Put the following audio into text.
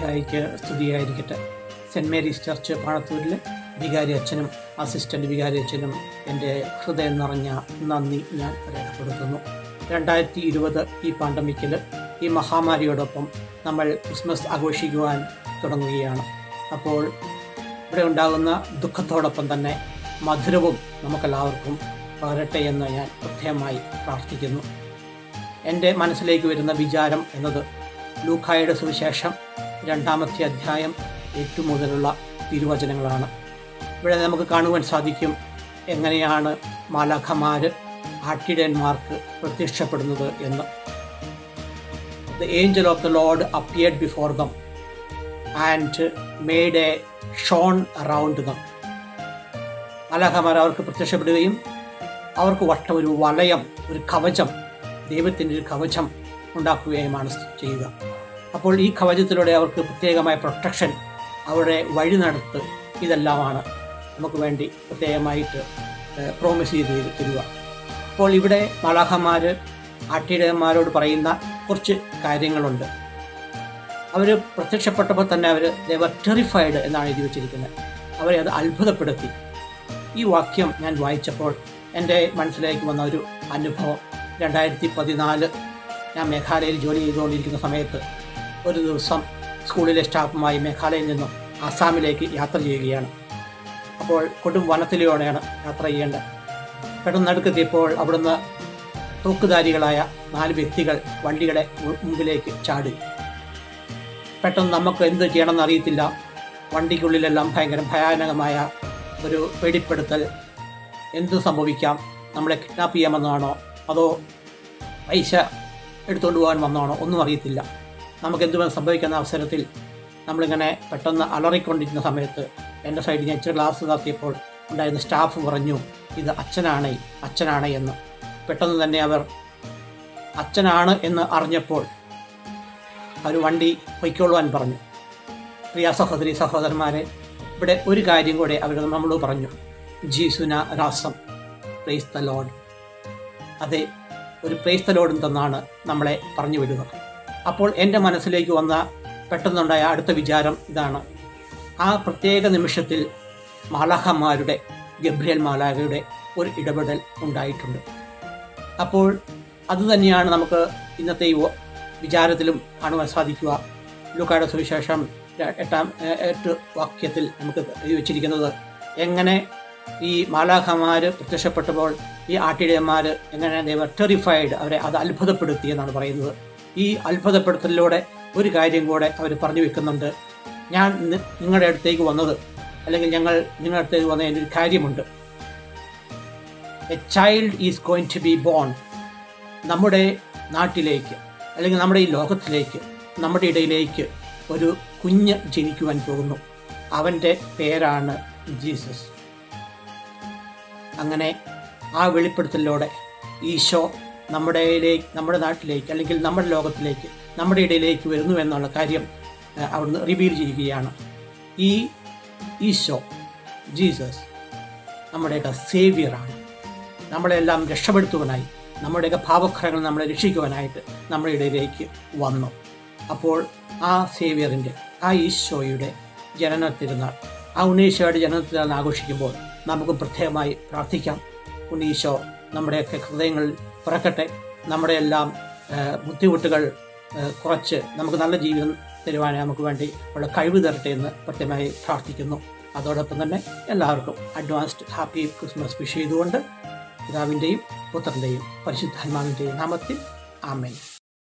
മിശിഹായിക്ക് സ്തുതിയായിരിക്കട്ടെ cent Mary's church പാണത്തൂരിൽ വികാരി അച്ഛനും അസിസ്റ്റൻ്റ് വികാരി അച്ഛനും എൻ്റെ ഹൃദയം നിറഞ്ഞ നന്ദി ഞാൻ രേഖപ്പെടുത്തുന്നു രണ്ടായിരത്തി ഇരുപത് ഈ പാണ്ടമിക്കിൽ ഈ മഹാമാരിയോടൊപ്പം നമ്മൾ ക്രിസ്മസ് ആഘോഷിക്കുവാൻ തുടങ്ങുകയാണ് അപ്പോൾ ഇവിടെ ഉണ്ടാകുന്ന ദുഃഖത്തോടൊപ്പം തന്നെ മധുരവും നമുക്കെല്ലാവർക്കും പകരട്ടെ എന്ന് ഞാൻ പ്രത്യേകമായി പ്രാർത്ഥിക്കുന്നു എൻ്റെ മനസ്സിലേക്ക് വരുന്ന വിചാരം എന്നത് ലൂക്കായുടെ സുവിശേഷം രണ്ടാമത്തെ അധ്യായം ഏറ്റവും മുതലുള്ള തിരുവചനങ്ങളാണ് ഇവിടെ നമുക്ക് കാണുവാൻ സാധിക്കും എങ്ങനെയാണ് മാലാഖമാര് ആട്ടിടയന്മാർക്ക് പ്രത്യക്ഷപ്പെടുന്നത് എന്ന് the angel of the Lord appeared before them and made a shone around them മാലാഖമാർ അവർക്ക് പ്രത്യക്ഷപ്പെടുകയും അവർക്ക് വട്ടം ഒരു വലയം ഒരു കവചം ദൈവത്തിൻ്റെ ഒരു കവചം ഉണ്ടാക്കുകയുമാണ് ചെയ്യുക അപ്പോൾ ഈ കവചത്തിലൂടെ അവർക്ക് പ്രത്യേകമായ പ്രൊട്ടക്ഷൻ അവരുടെ വഴി നടത്ത് ഇതെല്ലാമാണ് നമുക്ക് വേണ്ടി പ്രത്യേകമായിട്ട് പ്രോമിസ് ചെയ്ത് തരിക അപ്പോൾ ഇവിടെ മലാഹന്മാർ ആട്ടിടയന്മാരോട് പറയുന്ന കുറച്ച് കാര്യങ്ങളുണ്ട് അവർ പ്രത്യക്ഷപ്പെട്ടപ്പോൾ തന്നെ അവർ ദേവർ ടെറിഫൈഡ് എന്നാണ് എഴുതി വെച്ചിരിക്കുന്നത് അവരെ അത് അത്ഭുതപ്പെടുത്തി ഈ വാക്യം ഞാൻ വായിച്ചപ്പോൾ എൻ്റെ മനസ്സിലേക്ക് വന്ന ഒരു അനുഭവം രണ്ടായിരത്തി പതിനാല് ഞാൻ മേഘാലയയിൽ ജോലി ചെയ്തുകൊണ്ടിരിക്കുന്ന സമയത്ത് ഒരു ദിവസം സ്കൂളിലെ സ്റ്റാഫുമായി മേഘാലയയിൽ നിന്നും ആസാമിലേക്ക് യാത്ര ചെയ്യുകയാണ് അപ്പോൾ കൊടും വനത്തിലൂടെയാണ് യാത്ര ചെയ്യേണ്ടത് പെട്ടെന്ന് നടുക്കെത്തിയപ്പോൾ അവിടുന്ന് തൂക്കുധാരികളായ നാല് വ്യക്തികൾ വണ്ടിയുടെ മുമ്പിലേക്ക് ചാടി പെട്ടെന്ന് നമുക്ക് എന്ത് ചെയ്യണമെന്ന് അറിയത്തില്ല വണ്ടിക്കുള്ളിലെല്ലാം ഭയങ്കര ഭയാനകമായ ഒരു പേടിപ്പെടുത്തൽ എന്ത് സംഭവിക്കാം നമ്മളെ കിഡ്നാപ്പ് ചെയ്യാമെന്നാണോ അതോ പൈസ എടുത്തുകൊണ്ട് പോകാൻ വന്നാണോ ഒന്നും അറിയത്തില്ല നമുക്ക് എന്തുവേണം സംഭവിക്കുന്ന അവസരത്തിൽ നമ്മളിങ്ങനെ പെട്ടെന്ന് അലറിക്കൊണ്ടിരുന്ന സമയത്ത് എൻ്റെ സൈഡിൽ ഞാൻ ഇച്ചിരി ഗ്ലാസ് നടത്തിയപ്പോൾ ഉണ്ടായിരുന്ന സ്റ്റാഫ് പറഞ്ഞു ഇത് അച്ഛനാണ് അച്ഛനാണ് എന്ന് പെട്ടെന്ന് തന്നെ അവർ അച്ഛനാണ് എന്ന് അറിഞ്ഞപ്പോൾ ഒരു വണ്ടി പൊയ്ക്കൊള്ളുവാൻ പറഞ്ഞു പ്രിയ സഹോദരി സഹോദരന്മാരെ ഇവിടെ ഒരു കാര്യം കൂടെ അവർ നമ്മളോട് പറഞ്ഞു ജീസുന രാസം പ്രൈസ് ദ ലോഡ് അതെ ഒരു പ്രൈസ് ദ ലോഡും തന്നാണ് നമ്മളെ പറഞ്ഞു വിടുക അപ്പോൾ എൻ്റെ മനസ്സിലേക്ക് വന്ന പെട്ടെന്നുണ്ടായ അടുത്ത വിചാരം ഇതാണ് ആ പ്രത്യേക നിമിഷത്തിൽ മാലാഹന്മാരുടെ ഗബ്രിയൽ മാലാഖയുടെ ഒരു ഇടപെടൽ ഉണ്ടായിട്ടുണ്ട് അപ്പോൾ അതുതന്നെയാണ് നമുക്ക് ഇന്നത്തെ ഈ വിചാരത്തിലും കാണുവാൻ സാധിക്കുക ലൂക്കായുടെ സുവിശേഷം എട്ടാം എട്ട് വാക്യത്തിൽ നമുക്ക് എഴുതി വച്ചിരിക്കുന്നത് എങ്ങനെ ഈ മാലാഖമാർ പ്രത്യക്ഷപ്പെട്ടപ്പോൾ ഈ ആട്ടിടയന്മാർ എങ്ങനെ ദേവർ ടെറിഫൈഡ് അവരെ അത് അത്ഭുതപ്പെടുത്തി എന്നാണ് പറയുന്നത് ഈ അത്ഭുതപ്പെടുത്തലിലൂടെ ഒരു കാര്യം കൂടെ അവർ പറഞ്ഞു വെക്കുന്നുണ്ട് ഞാൻ നിങ്ങളുടെ അടുത്തേക്ക് വന്നത് അല്ലെങ്കിൽ ഞങ്ങൾ നിങ്ങളുടെ അടുത്തേക്ക് വന്നതിൻ്റെ ഒരു കാര്യമുണ്ട് a child is going to be born നമ്മുടെ നാട്ടിലേക്ക് അല്ലെങ്കിൽ നമ്മുടെ ഈ ലോകത്തിലേക്ക് നമ്മുടെ ഇടയിലേക്ക് ഒരു കുഞ്ഞ് ജനിക്കുവാൻ പോകുന്നു അവൻ്റെ പേരാണ് ജീസസ് അങ്ങനെ ആ വെളിപ്പെടുത്തലിലൂടെ ഈശോ നമ്മുടെ നമ്മുടെ നാട്ടിലേക്ക് അല്ലെങ്കിൽ നമ്മുടെ ലോകത്തിലേക്ക് നമ്മുടെ ഇടയിലേക്ക് വരുന്നു എന്നുള്ള കാര്യം അവിടുന്ന് റിവീൽ ചെയ്യുകയാണ് ഈ ഈശോ ജീസസ് നമ്മുടെയൊക്കെ സേവിയറാണ് നമ്മളെല്ലാം രക്ഷപ്പെടുത്തുവാനായി നമ്മുടെയൊക്കെ ഭാവഖരങ്ങൾ നമ്മളെ രക്ഷിക്കുവാനായിട്ട് നമ്മുടെ ഇടയിലേക്ക് വന്നു അപ്പോൾ ആ സേവിയറിൻ്റെ ആ ഈശോയുടെ ജനന തിരുനാൾ ആ ഉണ്ണീശോയുടെ ജനന തിരുനാൾ ആഘോഷിക്കുമ്പോൾ നമുക്ക് പ്രത്യേകമായി പ്രാർത്ഥിക്കാം ഉണ്ണീശോ നമ്മുടെയൊക്കെ ഹൃദയങ്ങളിൽ പിറക്കട്ടെ നമ്മുടെ എല്ലാം ബുദ്ധിമുട്ടുകൾ കുറച്ച് നമുക്ക് നല്ല ജീവിതം തരുവാൻ നമുക്ക് വേണ്ടി ഉള്ള കഴിവ് തരട്ടെ എന്ന് പ്രത്യേകമായി പ്രാർത്ഥിക്കുന്നു അതോടൊപ്പം തന്നെ എല്ലാവർക്കും അഡ്വാൻസ്ഡ് ഹാപ്പി ക്രിസ്മസ് വിഷ് ചെയ്തുകൊണ്ട് പിതാവിൻ്റെയും പുത്രൻ്റെയും പരിശുദ്ധാത്മാവിൻ്റെയും നാമത്തിൽ ആമേൻ